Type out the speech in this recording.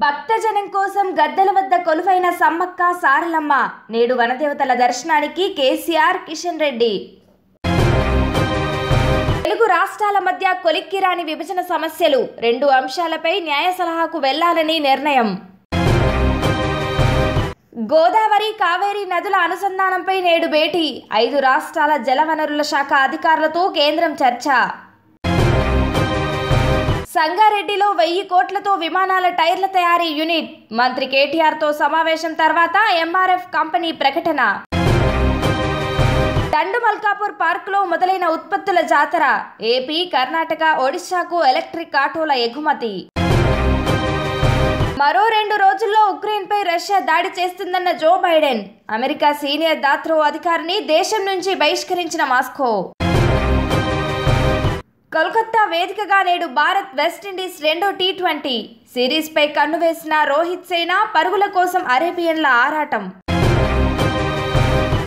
భక్తజనం కోసం గద్దెల వద్ద కొలువైన సమ్మక్క సారలమ్మ నేడు వనదేవతల దర్శనానికి కేసీఆర్ కిషన్ రెడ్డి తెలుగు రాష్ట్రాల మధ్య కొలిక్కిరాని విభజన సమస్యలు రెండు అంశాలపై న్యాయ సలహాకు వెళ్లాలని నిర్ణయం గోదావరి కావేరీ నదుల అనుసంధానంపై నేడు భేటీ ఐదు రాష్ట్రాల జలవనరుల శాఖ అధికారులతో కేంద్రం చర్చ సంగారెడ్డిలో వెయ్యి కోట్లతో విమానాల టైర్ల తయారీ యూనిట్ మంత్రి కేటీఆర్తో సమావేశం తర్వాత ఎంఆర్ఎఫ్ కంపెనీ ప్రకటన దండు మల్కాపూర్ పార్కులో మొదలైన ఉత్పత్తుల జాతర ఏపీ కర్ణాటక ఒడిశాకు ఎలక్ట్రిక్ ఆటోల ఎగుమతి మరో రెండు రోజుల్లో ఉక్రెయిన్పై రష్యా దాడి చేస్తుందన్న జో బైడెన్ అమెరికా సీనియర్ దాత్రో అధికారిని దేశం నుంచి బహిష్కరించిన మాస్కో కోల్కతా వేదికగా నేడు భారత్ వెస్టిండీస్ రెండో టీ ట్వంటీ సిరీస్పై కన్ను వేసిన రోహిత్ సేన పరుగుల కోసం అరేబియన్ల ఆరాటం